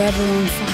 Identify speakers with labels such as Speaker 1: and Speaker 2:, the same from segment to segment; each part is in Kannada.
Speaker 1: everyone fine.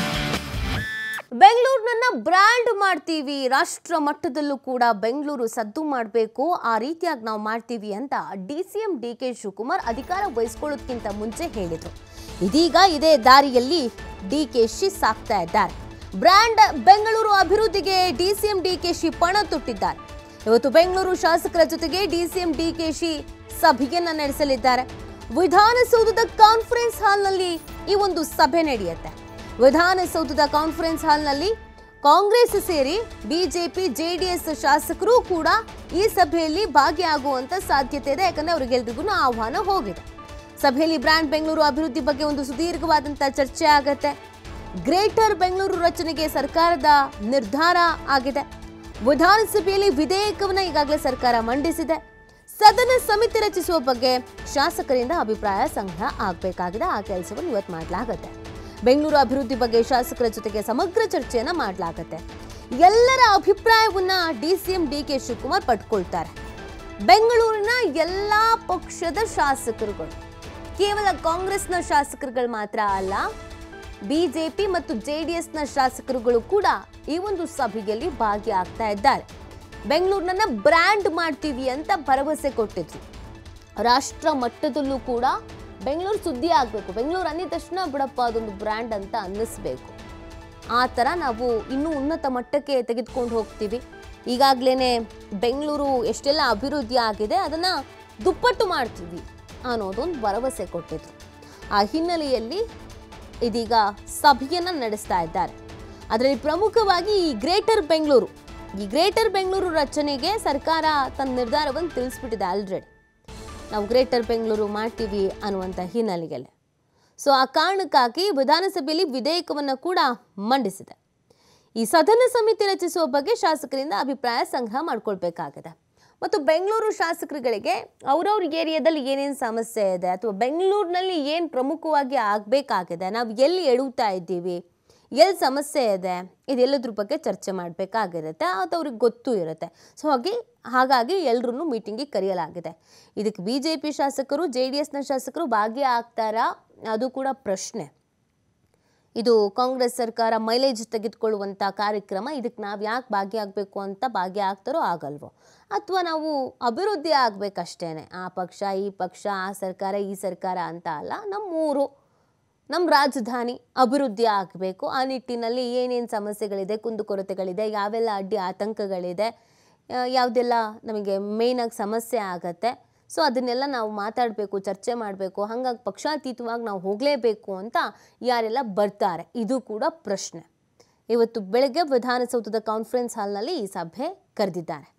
Speaker 2: ಬೆಂಗಳೂರಿನನ್ನ ಬ್ರ್ಯಾಂಡ್ ಮಾಡ್ತೀವಿ ರಾಷ್ಟ್ರ ಮಟ್ಟದಲ್ಲೂ ಕೂಡ ಬೆಂಗಳೂರು ಸದ್ದು ಮಾಡಬೇಕು ಆ ರೀತಿಯಾಗಿ ನಾವು ಮಾಡ್ತೀವಿ ಅಂತ D C M D K Shivakumar ಅಧಿಕಾರ ವಹಿಸ್ಕೊಳ್ಳೋದಕ್ಕಿಂತ ಮುಂಚೆ ಹೇಳಿದರು ಇದೀಗ ಇದೇ ದಾರಿಯಲ್ಲಿ ಡಿ ಕೆ ಶಿ ಸಾಕ್ತಾ ಇದ್ದಾರೆ ಬ್ರ್ಯಾಂಡ್ ಬೆಂಗಳೂರು ಅಭಿವೃದ್ಧಿಗೆ D C M D K Shi ಪಣ ತೊಟ್ಟಿದ್ದಾರೆ ಇವತ್ತು ಬೆಂಗಳೂರು ಶಾಸಕರ ಜೊತೆಗೆ D C M D K Shi ಸಭೆಯನ್ನ ನಡೆಸಲಿದ್ದಾರೆ ವಿಧಾನಸೌಧದ ಕಾನ್ಫರೆನ್ಸ್ ಹಾಲ್ನಲ್ಲಿ ಈ ಒಂದು ಸಭೆ ನಡೆಯುತ್ತೆ ವಿಧಾನಸೌಧದ ಕಾನ್ಫರೆನ್ಸ್ ಹಾಲ್ನಲ್ಲಿ ಕಾಂಗ್ರೆಸ್ ಸೇರಿ ಬಿಜೆಪಿ ಜೆಡಿಎಸ್ ಶಾಸಕರು ಕೂಡ ಈ ಸಭೆಯಲ್ಲಿ ಭಾಗಿಯಾಗುವಂತ ಸಾಧ್ಯತೆ ಇದೆ ಯಾಕಂದ್ರೆ ಅವರಿಗೆಲ್ರಿಗೂ ಆಹ್ವಾನ ಹೋಗಿದೆ ಸಭೆಯಲ್ಲಿ ಬ್ರ್ಯಾಂಡ್ ಬೆಂಗಳೂರು ಅಭಿವೃದ್ಧಿ ಬಗ್ಗೆ ಒಂದು ಸುದೀರ್ಘವಾದಂತ ಚರ್ಚೆ ಆಗತ್ತೆ ಗ್ರೇಟರ್ ಬೆಂಗಳೂರು ರಚನೆಗೆ ಸರ್ಕಾರದ ನಿರ್ಧಾರ ಆಗಿದೆ ವಿಧಾನಸಭೆಯಲ್ಲಿ ವಿಧೇಯಕವನ್ನ ಈಗಾಗಲೇ ಸರ್ಕಾರ ಮಂಡಿಸಿದೆ ಸದನ ಸಮಿತಿ ರಚಿಸುವ ಬಗ್ಗೆ ಶಾಸಕರಿಂದ ಅಭಿಪ್ರಾಯ ಸಂಗ್ರಹ ಆಗಬೇಕಾಗಿದೆ ಆ ಕೆಲಸವನ್ನು ಇವತ್ತು ಮಾಡಲಾಗತ್ತೆ ಬೆಂಗಳೂರು ಅಭಿವೃದ್ಧಿ ಬಗ್ಗೆ ಶಾಸಕರ ಜೊತೆಗೆ ಸಮಗ್ರ ಚರ್ಚೆಯನ್ನ ಮಾಡಲಾಗತ್ತೆ ಎಲ್ಲರ ಅಭಿಪ್ರಾಯವನ್ನ D C M D K Shivakumar ಪಡ್ಕೊಳ್ತಾರೆ ಬೆಂಗಳೂರಿನ ಎಲ್ಲಾ ಪಕ್ಷದ ಶಾಸಕರುಗಳು ಕೇವಲ ಕಾಂಗ್ರೆಸ್ನ ಶಾಸಕರುಗಳು ಮಾತ್ರ ಅಲ್ಲ ಬಿಜೆಪಿ ಮತ್ತು ಜೆಡಿಎಸ್ನ ಶಾಸಕರುಗಳು ಕೂಡ ಈ ಒಂದು ಸಭೆಯಲ್ಲಿ ಭಾಗಿಯಾಗ್ತಾ ಇದ್ದಾರೆ ಬೆಂಗಳೂರಿನನ್ನ ಬ್ರ್ಯಾಂಡ್ ಮಾಡ್ತೀವಿ ಅಂತ ಭರವಸೆ ಕೊಟ್ಟಿದ್ರು ರಾಷ್ಟ್ರ ಮಟ್ಟದಲ್ಲೂ ಕೂಡ ಬೆಂಗಳೂರು ಸುದ್ದಿ ಆಗಬೇಕು ಬೆಂಗಳೂರು ಅಂದಿದ ತಕ್ಷಣ ಬಿಡಪ್ಪ ಅದೊಂದು ಬ್ರ್ಯಾಂಡ್ ಅಂತ ಅನ್ನಿಸ್ಬೇಕು ಆ ಥರ ನಾವು ಇನ್ನೂ ಉನ್ನತ ಮಟ್ಟಕ್ಕೆ ತೆಗೆದುಕೊಂಡು ಹೋಗ್ತೀವಿ ಈಗಾಗಲೇ ಬೆಂಗಳೂರು ಎಷ್ಟೆಲ್ಲ ಅಭಿವೃದ್ಧಿ ಆಗಿದೆ ಅದನ್ನು ದುಪ್ಪಟ್ಟು ಮಾಡ್ತೀವಿ ಅನ್ನೋದೊಂದು ಭರವಸೆ ಕೊಟ್ಟಿದ್ರು ಆ ಹಿನ್ನೆಲೆಯಲ್ಲಿ ಇದೀಗ ಸಭೆಯನ್ನು ನಡೆಸ್ತಾ ಇದ್ದಾರೆ ಅದರಲ್ಲಿ ಪ್ರಮುಖವಾಗಿ ಈ ಗ್ರೇಟರ್ ಬೆಂಗಳೂರು ಈ ಗ್ರೇಟರ್ ಬೆಂಗಳೂರು ರಚನೆಗೆ ಸರ್ಕಾರ ತನ್ನ ನಿರ್ಧಾರವನ್ನು ತಿಳಿಸ್ಬಿಟ್ಟಿದೆ ಆಲ್ರೆಡಿ ನಾವು ಗ್ರೇಟರ್ ಬೆಂಗಳೂರು ಮಾಡ್ತೀವಿ ಅನ್ನುವಂಥ ಹಿನ್ನೆಲೆಯಲ್ಲಿ ಸೊ ಆ ಕಾರಣಕ್ಕಾಗಿ ವಿಧಾನಸಭೆಯಲ್ಲಿ ವಿಧೇಯಕವನ್ನು ಕೂಡ ಮಂಡಿಸಿದೆ ಈ ಸದನ ಸಮಿತಿ ರಚಿಸುವ ಬಗ್ಗೆ ಶಾಸಕರಿಂದ ಅಭಿಪ್ರಾಯ ಸಂಗ್ರಹ ಮಾಡ್ಕೊಳ್ಬೇಕಾಗಿದೆ ಮತ್ತು ಬೆಂಗಳೂರು ಶಾಸಕರುಗಳಿಗೆ ಅವ್ರವ್ರ ಏರಿಯಾದಲ್ಲಿ ಏನೇನು ಸಮಸ್ಯೆ ಇದೆ ಅಥವಾ ಬೆಂಗಳೂರಿನಲ್ಲಿ ಏನು ಪ್ರಮುಖವಾಗಿ ಆಗಬೇಕಾಗಿದೆ ನಾವು ಎಲ್ಲಿ ಎಡುತ್ತಾ ಇದ್ದೀವಿ ಎಲ್ಲಿ ಸಮಸ್ಯೆ ಇದೆ ಇದೆಲ್ಲದ್ರ ಬಗ್ಗೆ ಚರ್ಚೆ ಮಾಡಬೇಕಾಗಿರುತ್ತೆ ಅದು ಅವ್ರಿಗೆ ಗೊತ್ತೂ ಇರುತ್ತೆ ಸೊ ಹಾಗೆ ಹಾಗಾಗಿ ಎಲ್ಲರೂ ಮೀಟಿಂಗಿಗೆ ಕರೆಯಲಾಗಿದೆ ಇದಕ್ಕೆ ಬಿ ಜೆ ಪಿ ಶಾಸಕರು ಜೆ ಡಿ ಎಸ್ನ ಶಾಸಕರು ಭಾಗಿಯಾಗ್ತಾರಾ ಅದು ಕೂಡ ಪ್ರಶ್ನೆ ಇದು ಕಾಂಗ್ರೆಸ್ ಸರ್ಕಾರ ಮೈಲೇಜ್ ತೆಗೆದುಕೊಳ್ಳುವಂಥ ಕಾರ್ಯಕ್ರಮ ಇದಕ್ಕೆ ನಾವು ಯಾಕೆ ಭಾಗಿಯಾಗಬೇಕು ಅಂತ ಭಾಗಿಯಾಗ್ತಾರೋ ಆಗಲ್ವೋ ಅಥವಾ ನಾವು ಅಭಿವೃದ್ಧಿ ಆಗಬೇಕಷ್ಟೇನೆ ಆ ಪಕ್ಷ ಈ ಪಕ್ಷ ಆ ಸರ್ಕಾರ ಈ ಸರ್ಕಾರ ಅಂತ ಅಲ್ಲ ನಮ್ಮೂರು ನಮ್ಮ ರಾಜಧಾನಿ ಅಭಿವೃದ್ಧಿ ಆಗಬೇಕು ಆ ನಿಟ್ಟಿನಲ್ಲಿ ಏನೇನು ಸಮಸ್ಯೆಗಳಿದೆ ಕುಂದುಕೊರತೆಗಳಿದೆ ಯಾವೆಲ್ಲ ಅಡ್ಡಿ ಆತಂಕಗಳಿದೆ ಆ, ಯಾವುದೆಲ್ಲ ನಮಗೆ ಮೇಯ್ನಾಗಿ ಸಮಸ್ಯೆ ಆಗತ್ತೆ ಸೊ ಅದನ್ನೆಲ್ಲ ನಾವು ಮಾತಾಡಬೇಕು ಚರ್ಚೆ ಮಾಡಬೇಕು ಹಾಗಾಗಿ ಪಕ್ಷಾತೀತವಾಗಿ ನಾವು ಹೋಗಲೇಬೇಕು ಅಂತ ಯಾರೆಲ್ಲ ಬರ್ತಾರೆ ಇದು ಕೂಡ ಪ್ರಶ್ನೆ ಇವತ್ತು ಬೆಳಗ್ಗೆ ವಿಧಾನಸೌಧದ ಕಾನ್ಫರೆನ್ಸ್ ಹಾಲ್ನಲ್ಲಿ ಈ ಸಭೆ ಕರೆದಿದ್ದಾರೆ